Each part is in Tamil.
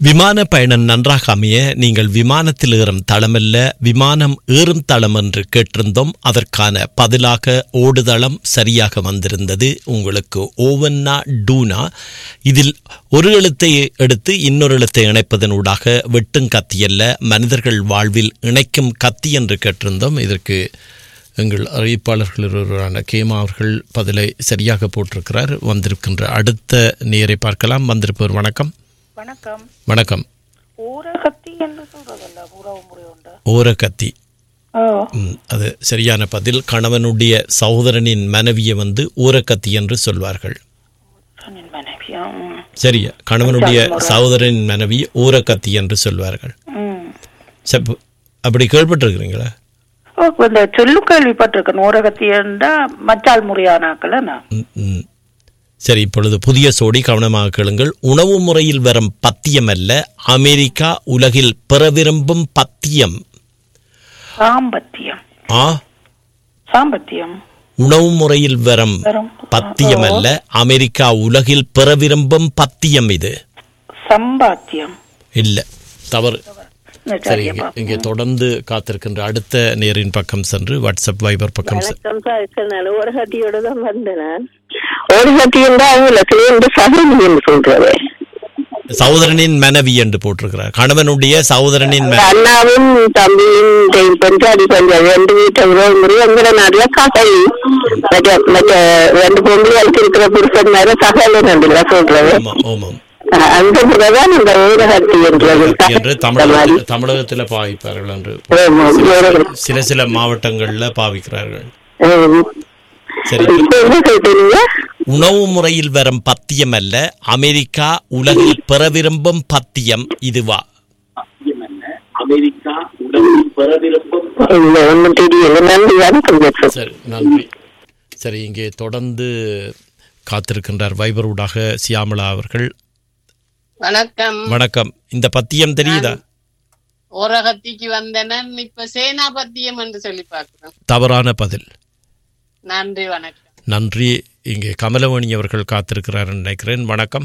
விமான பயணம் நன்றாக அமைய நீங்கள் விமானத்தில் ஏறும் தளமல்ல விமானம் ஏறும் தளம் என்று கேட்டிருந்தோம் அதற்கான பதிலாக ஓடுதளம் சரியாக வந்திருந்தது உங்களுக்கு ஓவன்னா டூனா இதில் ஒரு எழுத்தை எடுத்து இன்னொரு எழுத்தை இணைப்பதனூடாக வெட்டும் கத்தி அல்ல மனிதர்கள் வாழ்வில் இணைக்கும் கத்தி என்று கேட்டிருந்தோம் இதற்கு எங்கள் அறிவிப்பாளர்கள் ஒருவரான கேமா அவர்கள் பதிலை சரியாக போட்டிருக்கிறார் வந்திருக்கின்ற அடுத்த நேரை பார்க்கலாம் வந்திருப்பவர் வணக்கம் வணக்கம் வணக்கம் ஊரகத்தி என்று சொல்றதல்ல உறவு முறை உண்டு ஓரக்கத்தி ஓ ம், அது சரியான பதில் கணவனுடைய சகோதரனின் மனைவியை வந்து ஊரக்கத்தி என்று சொல்வார்கள் சொன்னின் மனைவியா ம். சரியா கணவனுடைய சகோதரனின் மனைவி ஊரக்கத்தி என்று சொல்வார்கள் ம் சரி, அப்படி கேள்விப்பட்டிருக்கிறீங்களா ஓ இப்ப இந்த சொல்லு கேள்விப்பட்டிருக்கேன் ஊரகத்தி என்றா மச்சால் முறையானாக்கள் நான் ம், ம். சரி இப்பொழுது புதிய சோடி கவனமாக கேளுங்கள் உணவு முறையில் வரும் பத்தியம் அல்ல அமெரிக்கா உலகில் பெற விரும்பும் பத்தியம் சாம்பத்தியம் ஆ சாம்பத்தியம் உணவு முறையில் வரும் வரும் பத்தியம் அல்ல அமெரிக்கா உலகில் பெற விரும்பும் பத்தியம் இது சம்பாத்தியம் இல்ல தவறு இந்த சரி சரியா இங்கே- பாப்போம். இங்கே தொடர்ந்து காத்திருக்கின்ற அடுத்த நேரின் பக்கம் சென்று வாட்ஸ்அப் வைபர் பக்கம் செ- வணக்கம் சார் சார் நான் ஒரு கட்டியோட தான் வந்தேன் நான். ஒரு கட்டி இருந்தா அவங்களுக்கு இந்த சகோதரி என்று சொல்றது சகோதரனின் மனைவி என்று போட்டிருக்கிறார் கணவனுடைய சகோதரனின் ம- அண்ணாவும் தம்பியும் பஞ்சாடி பஞ்சாடி ரெண்டு வீட்டை உறவு முறை எங்களை நாடுல காசை மற்ற மற்ற ரெண்டு பொம்பளைகளுக்கு இருக்கிற புருஷன் மேல சகல நடுல சொல்றது ஆமாம் ஆமாம் அஹ் அந்த முறைதான் இந்த ஊரகத்தி என்றது என்று தமிழகத்தில் தமிழகத்தில் பாவிப்பார்கள் என்று ஆமா, ஊரகத்தி. சில சில மாவட்டங்கள்ல பாவிக்கிறார்கள் ஆமா. சரி இப்ப என்ன சொல்றீங்க உணவு முறையில் வரும் பத்தியம் அல்ல அமெரிக்கா உலகில் பெற விரும்பும் பத்தியம் இதுவா இல்ல ஒண்ணும் தெரியல நன்றி வணக்கம் சார் சரி நன்றி சரி இங்கே தொடர்ந்து காத்திருக்கின்றார் வைபரூடாக சியாமளா அவர்கள் வணக்கம் வணக்கம் இந்த பத்தியம் தெரியுதா ஓரகத்திக்கு வந்தனன் இப்ப சேனாபத்தியம் என்று சொல்லி பார்க்கிறோம் தவறான பதில் நன்றி வணக்கம் நன்றி இங்கே கமலவணி அவர்கள் காத்திருக்கிறார் நினைக்கிறேன் வணக்கம்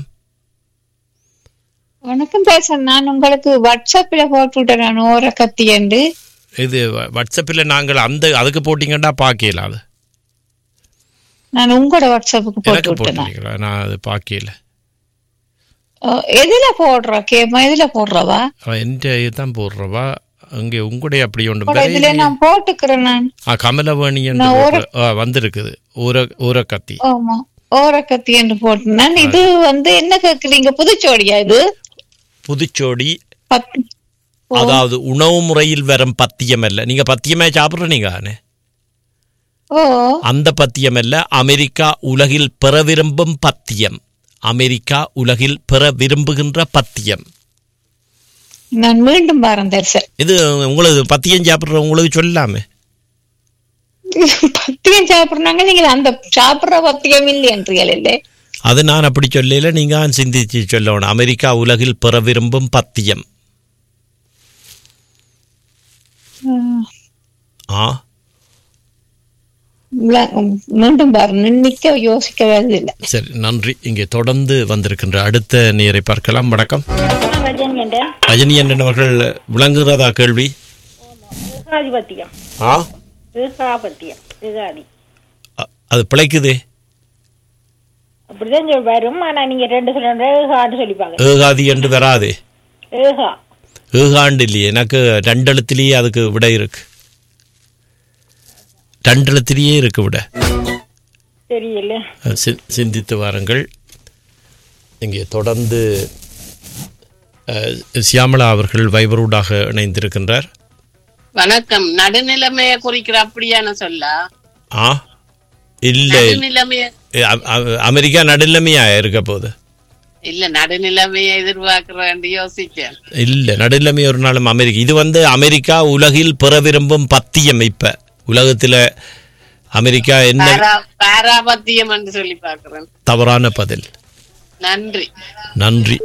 வணக்கம் பேச நான் உங்களுக்கு வாட்ஸ்அப்ல போட்டு விட்டேன் நான் ஓர கத்தி என்று இது வ- வாட்ஸ்அப்பில் நாங்கள் அந்த அதுக்கு போட்டிங்கன்னா பார்க்கல அது நான் உங்களோட வாட்ஸ்அப்புக்கு போட்டு எனக்கு விட்டேன் போட்டிருக்கீங்களா நான் அது பார்க்கல அஹ், எதுல போடுற கேமா எதுல போடுறவா எந்த இதுதான் போடுறவா அங்கே உங்களுடைய அப்படி ஒன்று உங்களோட இதுல நான் போட்டுக்கிறேன் நான் ஆ கமலவாணி என்று நான் ஒரு- போட்டு- ஆ, வந்திருக்குது ஊர ஊரக்கத்தி ஆமா ஓர கத்தி என்று போட்டேன் நான் இது வந்து என்ன கேக்குறீங்க புதுச்சோடியா இது புதுச்சோடி பத்து அதாவது உணவு முறையில் வரும் பத்தியம் அல்ல நீங்க பத்தியமே சாப்பிட்றீங்க ஓ அந்த பத்தியம் அல்ல அமெரிக்கா உலகில் பெற விரும்பும் பத்தியம் அமெரிக்கா உலகில் பெற விரும்புகின்ற பத்தியம் நான் மீண்டும் பாரேன் தரிசன் இது உங்களுக்கு பத்தியம் சாப்பிட்ற உங்களுக்கு சொல்லாமே பத்தியம் சாப்பிடுறாங்க நீங்க அந்த சாப்பிடுற பத்தியம் இல்லையன்றீர்கள் இல்லை அது நான் அப்படி சொல்லல நீங்க தான் சிந்திச்சு சொல்லணும் அமெரிக்கா உலகில் பெற விரும்பும் பத்தியம் உம், ஆ இல்ல, மீண்டும் பாருங்க நிக்க யோசிக்கவே இல்லை சரி நன்றி இங்கே தொடர்ந்து வந்திருக்கின்ற அடுத்த நேரை பார்க்கலாம் வணக்கம் ரஜினி அவர்கள் விளங்குகிறதா கேள்வி ஏகாதிபத்தியம் ஆ ஏகாபத்தியம் ஏகாதி அ- அது பிழைக்குதே அப்படிதான் சொல் வரும் ஆனா நீங்க ரெண்டு சொல்ல ஏகான்னு சொல்லிப்பாங்க ஏகாதி என்று வராதே ஏகா ஏகாண்டு இல்லையே எனக்கு ரெண்டெழுத்திலேயே அதுக்கு விடை இருக்கு ரெண்டெழுத்திலேயே இருக்கு விட தெரியல சி- சிந்தித்து வாருங்கள் இங்கே தொடர்ந்து அஹ், சியாமளா அவர்கள் வைபரூடாக இணைந்திருக்கின்றார் வணக்கம் நடுநிலைமைய குறிக்கிற அப்படியான சொல்ல ஆ இல்லை நடுநிலைமைய அ- அ- அமெரிக்கா நடுநிலைமையா இருக்க போகுது இல்ல நடுநிலைமைய எதிர்பார்க்கிறேன் யோசிக்க இல்லை நடுநிலைமை ஒரு நாளும் அமெரிக்கா இது வந்து அமெரிக்கா உலகில் பெற விரும்பும் பத்தியம் இப்ப உலகத்தில் அமெரிக்கா என்ன பாரா பாராபத்தியம் என்று சொல்லி பார்க்கிறேன் தவறான பதில் நன்றி நன்றி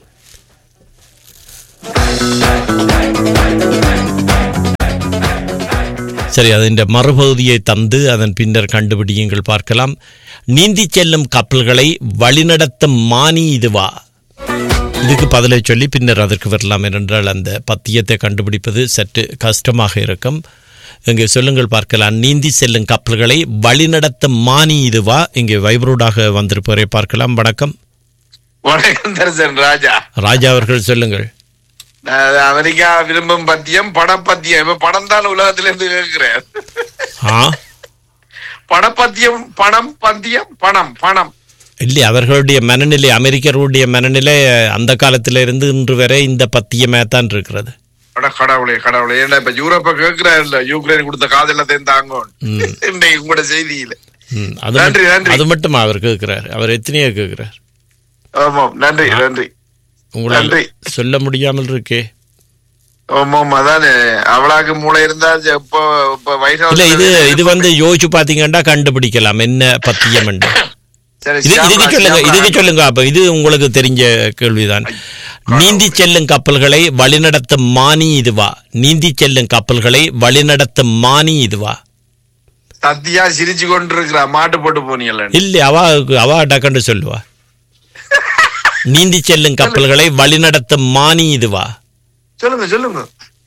சரி அதன் மறுபகுதியை தந்து அதன் பின்னர் கண்டுபிடியுங்கள் பார்க்கலாம் நீந்திச் செல்லும் கப்பல்களை வழிநடத்தும் மானி இதுவா இதுக்கு பதிலை சொல்லி பின்னர் அதற்கு வரலாம் ஏனென்றால் அந்த பத்தியத்தை கண்டுபிடிப்பது சற்று கஷ்டமாக இருக்கும் இங்கே சொல்லுங்கள் பார்க்கலாம் நீந்தி செல்லும் கப்பல்களை வழிநடத்தும் மானி இதுவா இங்கே வைப்ரோடாக வந்திருப்பவரை பார்க்கலாம் வணக்கம் வணக்கம் தரிசன் ராஜா ராஜா அவர்கள் சொல்லுங்கள் நான் அமெரிக்கா விரும்பும் பத்தியம் படப்பத்தியம் இப்ப படம் தான் உலகத்துல இருந்து கேட்கிறேன் ஆ படப்பத்தியம் பணம் பத்தியம் பணம் பணம் இல்லை அவர்களுடைய மனநிலை அமெரிக்கர்களுடைய மனநிலை அந்த காலத்தில இருந்து இன்று வரை இந்த பத்தியமே தான் இருக்கிறது அட கடவுளே கடவுளே ஏன்னா இப்ப யூரோப்ப கேட்கிறாரு இல்ல யூக்ரைன் கொடுத்த காதலத்தையும் தாங்க இன்னைக்கு உங்களோட செய்தியில ம், அது நன்றி, மட்டும்- நன்றி. அது மட்டுமா அவர் கேட்கிறார் அவர் எத்தனையோ கேட்கிறார் ஆமாம் நன்றி நன்றி உங்களால் நன்றி. சொல்ல முடியாமல் இருக்கே ஆமாம் அதானே அவளாக்கு மூளை இருந்தா ஜ- இப்போ இப்போ வைட் இல்ல இது ஹவுஸ் இது வந்து யோசிச்சு பாத்தீங்கன்னா கண்டுபிடிக்கலாம் என்ன பத்தியம் என்று சரி, இது இதுக்கு சியாமளா, சொல்லுங்க சியாமளா. இதுக்கு சொல்லுங்க அப்ப இது உங்களுக்கு தெரிஞ்ச கேள்விதான் நீந்தி செல்லும் கப்பல்களை வழிநடத்தும் மானி இதுவா நீந்தி செல்லும் கப்பல்களை வழிநடத்தும் மானி இதுவா சத்தியா சிரிச்சு கொண்டு இருக்கிறா மாட்டு போட்டு போனீங்கல்ல இல்ல அவா அவா டக்கண்டு சொல்லுவா நீந்தி செல்லும் கப்பல்களை வழிநடத்தும் மானி இதுவா சொல்லுங்க சொல்லுங்க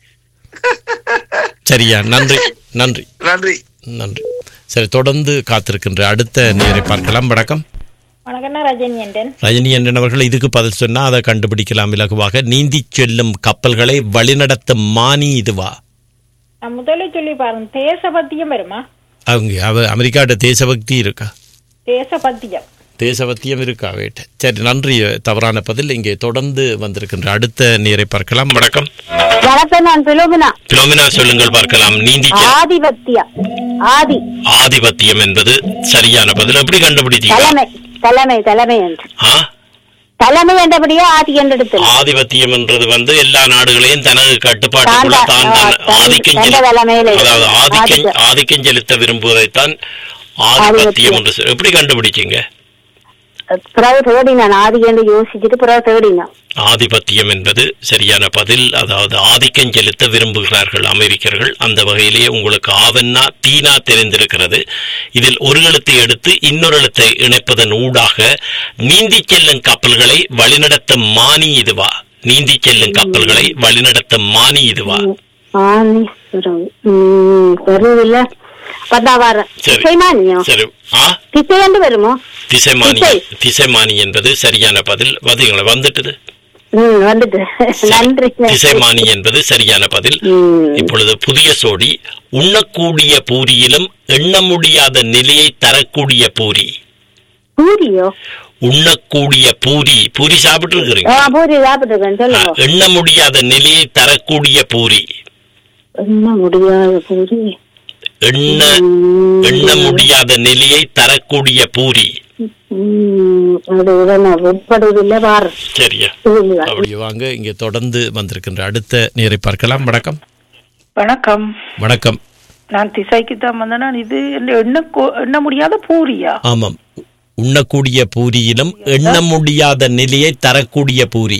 சரியா நன்றி நன்றி நன்றி நன்றி சரி தொடர்ந்து காத்திருக்கின்ற அடுத்த நேரை பார்க்கலாம் வணக்கம் வணக்கம்ண்ணா ரஜினி என்றன் ரஜினி அண்ணன் அவர்கள் இதுக்கு பதில் சொன்னா அதை கண்டுபிடிக்கலாம் இலகுவாக நீந்தி செல்லும் கப்பல்களை வழிநடத்தும் மானி இதுவா நான் முதல்ல சொல்லி பாருங்க தேசபத்தியம் வருமா அவங்க அவ அமெரிக்காட்ட தேசபக்தி இருக்கா தேசபத்தியம் தேசபத்தியம் இருக்கா வேட்ட சரி நன்றி தவறான பதில் இங்கே தொடர்ந்து வந்திருக்கின்ற அடுத்த நேரை பார்க்கலாம் வணக்கம் வணக்கம் நான் பிலோமினா பிலோமினா சொல்லுங்கள் பார்க்கலாம் நீந்தி செல்- ஆதிபத்தியம் ஆதி ஆதிபத்தியம் என்பது சரியான பதில் எப்படி கண்டுபிடித்தீங்க தலைமை தலைமை தலைமை என்று ஆ? தலைமை என்றபடியே ஆதி என்று ஆதிபத்தியம் என்றது வந்து எல்லா நாடுகளையும் தனது கட்டுப்பாட்டுக்குள்ள தான் தான் தான், தான் தன்- ஆதிக்கம் தன் செலு- தலைமையிலே அதாவது ஆதிக்கம் ஆதிக்கம். ஆதிக்கம் செலுத்த விரும்புவதைத்தான் ஆதிபத்தியம் ஆதிபத்தியம். என்று சொல்- எப்படி கண்டுபிடிச்சீங்க பிறகு தேடினான் ஆதி என்று யோசிச்சுட்டு பிறகு தேடினான் ஆதிபத்தியம் என்பது சரியான பதில் அதாவது ஆதிக்கம் செலுத்த விரும்புகிறார்கள் அமெரிக்கர்கள் அந்த வகையிலே உங்களுக்கு ஆவன்னா தீனா தெரிந்திருக்கிறது இதில் ஒரு எழுத்தை எடுத்து இன்னொரு எழுத்தை இணைப்பதன் ஊடாக நீந்தி செல்லும் கப்பல்களை வழிநடத்தும் மானி இதுவா நீந்தி செல்லும் கப்பல்களை வழிநடத்தும் மானி இதுவா ஆனி உம் வருவில்ல பத்தாவாரம் சரி. திசைமானியம் சரி ஆ திசை என்று வருமோ திசைமானி திசை. திசைமானி என்பது சரியான பதில் வந்தீங்களா வந்துட்டுது ம் வந்துட்டு சரி. நன்றி திசைமானி என்பது சரியான பதில் ம். இப்பொழுது புதிய சோடி உண்ணக்கூடிய பூரியிலும் எண்ண முடியாத நிலையை தரக்கூடிய பூரி பூரியோ உண்ணக்கூடிய பூரி பூரி சாப்பிட்டு ஆ இருக்கிறீங்க பூரி சாப்பிட்டுருக்கேன் சொல்லுங்க எண்ண முடியாத நிலையை தரக்கூடிய பூரி என்ன முடியாது பூரி எண்ண எண்ண முடியாத நிலையை தரக்கூடிய பூரி ம், அது உடனே உட்படுவதில்லை பாரு சரியா இதுதான். அப்படி வாங்க இங்கே தொடர்ந்து வந்திருக்கின்ற அடுத்த நேரை பார்க்கலாம் வணக்கம் வணக்கம் வணக்கம் நான் திசைக்கு தான் வந்தேனா இது என்ன எண்ண கோ- எண்ண முடியாத பூரியா ஆமாம் உண்ணக்கூடிய பூரியிலும் எண்ண முடியாத நிலையை தரக்கூடிய பூரி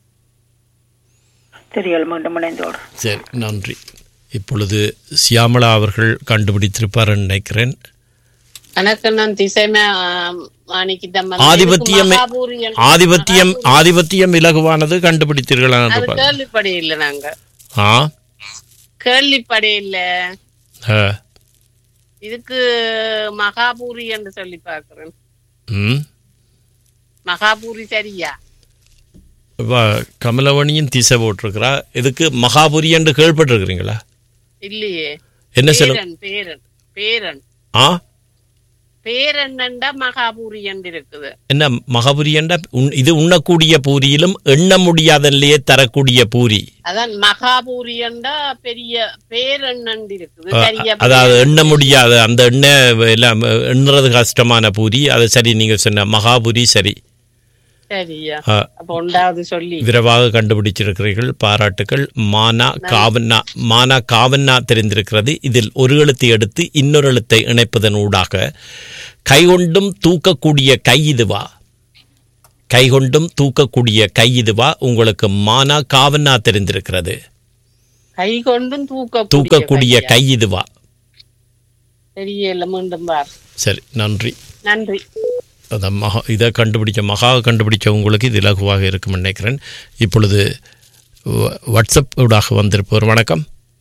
தெரியல மீண்டும் இணைந்தோடு சரி நன்றி இப்பொழுது சியாமளா அவர்கள் கண்டுபிடித்திருப்பார் நினைக்கிறேன் எனக்கு நான் திசைமே மாணிக்கிட்டம் வந்து ஆதிபத்தியம் எனக்கு மகாபூரி என்று- ஆதிபத்தியம் ஆதிபத்தியம் இலகுவானது கண்டுபிடித்தீர்களா என்று அது பாருங்க. கேள்விப்படே இல்ல நாங்க ஆ கேள்விப்படே இல்ல ஆ. இதுக்கு மகாபூரி என்று சொல்லி பார்க்கிறேன் ம் மகாபூரி சரியா வ- கமலவணியும் திசை போட்டிருக்கிறா இதுக்கு மகாபுரி என்று கேள்விப்பட்டிருக்கிறீங்களா இல்லையே என்ன சொல்ல பேரன் பேரன் பேரன் ஆ பேரண்ணண்டா மகாபூரி என்று இருக்குது என்ன மகாபுரி என்றா உன்- இது உண்ணக்கூடிய பூரியிலும் எண்ண முடியாத நிலையை தரக்கூடிய பூரி அதான் மகாபூரி என்றா பெரிய பேரண்ணண்டு இருக்குது அ- சரியா அதாவது எண்ண முடியாத அந்த எண்ணெய் எல்லாம் எண்ணுறது கஷ்டமான பூரி அது சரி நீங்க சொன்ன மகாபுரி சரி சரியா ஆ, அப்ப ஒன்றாவது சொல்லி விரைவாக கண்டுபிடிச்சிருக்கிறீர்கள் பாராட்டுகள் மானா காவன்னா மானா காவன்னா தெரிந்திருக்கிறது இதில் ஒரு எழுத்தை எடுத்து இன்னொரு எழுத்தை இணைப்பதன் ஊடாக கைகொண்டும் தூக்கக்கூடிய கை இதுவா கைகொண்டும் தூக்கக்கூடிய கை இதுவா உங்களுக்கு மானா காவன்னா தெரிந்திருக்கிறது கை கொண்டும் தூக்க தூக்கக்கூடிய கை இதுவா தெரியல மீண்டும் பார் சரி நன்றி நன்றி அந்த மகா இதை கண்டுபிடிச்ச மகா கண்டுபிடிச்ச உங்களுக்கு இது இலகுவாக இருக்கும் நினைக்கிறேன் இப்பொழுது வ- வாட்ஸ்அப் ஊடாக வந்திருப்பவர் வணக்கம்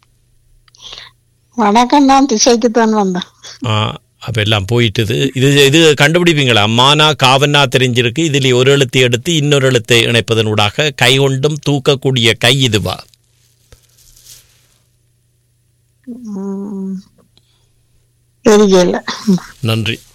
வணக்கம் நான் திசைக்கு தான் வந்தேன் அப்போ எல்லாம் போயிட்டுது இது இது கண்டுபிடிப்பீங்களா மானா காவனா தெரிஞ்சிருக்கு இதில் ஒரு எழுத்தை எடுத்து இன்னொரு எழுத்தை இணைப்பதன் ஊடாக கை கொண்டும் தூக்கக்கூடிய கை இதுவா ம், தெரியல நன்றி